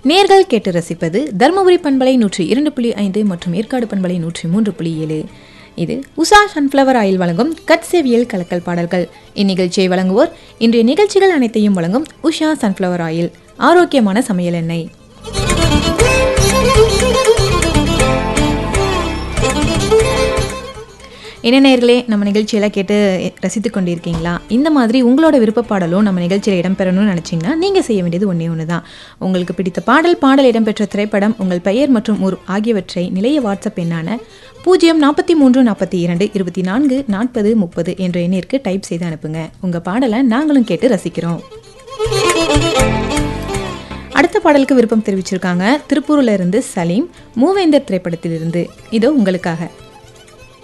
நேர்கள் கேட்டு ரசிப்பது தருமபுரி பண்பலை நூற்றி இரண்டு புள்ளி ஐந்து மற்றும் ஏற்காடு பண்பலை நூற்றி மூன்று புள்ளி ஏழு இது உஷா சன்ஃப்ளவர் ஆயில் வழங்கும் கட்சேவியல் கலக்கல் பாடல்கள் இந்நிகழ்ச்சியை வழங்குவோர் இன்றைய நிகழ்ச்சிகள் அனைத்தையும் வழங்கும் உஷா சன்ஃப்ளவர் ஆயில் ஆரோக்கியமான சமையல் எண்ணெய் என்ன நேர்களே நம்ம நிகழ்ச்சியெல்லாம் கேட்டு ரசித்து கொண்டிருக்கீங்களா இந்த மாதிரி உங்களோட விருப்ப பாடலும் நம்ம நிகழ்ச்சியில் இடம்பெறணும்னு நினச்சிங்கன்னா நீங்கள் செய்ய வேண்டியது ஒன்றே ஒன்று தான் உங்களுக்கு பிடித்த பாடல் பாடல் இடம்பெற்ற திரைப்படம் உங்கள் பெயர் மற்றும் ஊர் ஆகியவற்றை நிலைய வாட்ஸ்அப் எண்ணான பூஜ்ஜியம் நாற்பத்தி மூன்று நாற்பத்தி இரண்டு இருபத்தி நான்கு நாற்பது முப்பது என்ற எண்ணிற்கு டைப் செய்து அனுப்புங்க உங்கள் பாடலை நாங்களும் கேட்டு ரசிக்கிறோம் அடுத்த பாடலுக்கு விருப்பம் தெரிவிச்சிருக்காங்க திருப்பூர்ல இருந்து சலீம் மூவேந்தர் திரைப்படத்திலிருந்து இதோ உங்களுக்காக